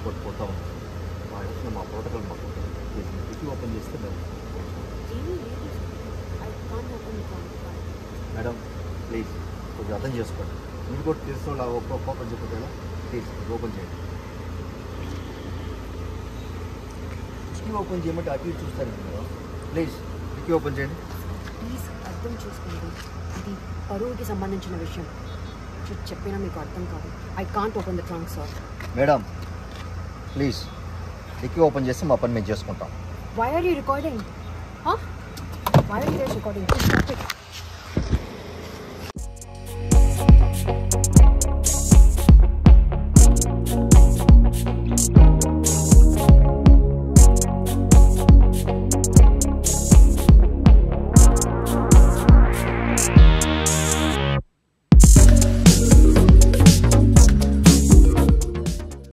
కొట్టుకుంటా ఉంటాం మా ఇంట్లో మా ప్రోటోకాల్ మాకు ఉంటుంది. ప్లీజ్ మీరు డిక్కీ ఓపెన్ చేస్తే మేము ఏమీ లేదు I can't open the trunk madam please కొంచెం అర్థం చేసుకోండి మీరు కూడా తెలిసిన వాళ్ళు ఒక్క ఓపెన్ చెప్పితే ఎలా ప్లీజ్ ఓపెన్ చేయండి డిక్కీ ఓపెన్ చేయమంటే అటు ఇటు చూస్తాను మేడం ప్లీజ్ డిక్కీ ఓపెన్ చేయండి ప్లీజ్ అర్థం చేసుకోండి ఇది పరువుకి సంబంధించిన విషయం చూ- చెప్పినా మీకు అర్థం కాదు I can't open the trunk sir madam please dicky open చేస్తే మా పని మేము చేసుకుంటాం why are you recording why are you recording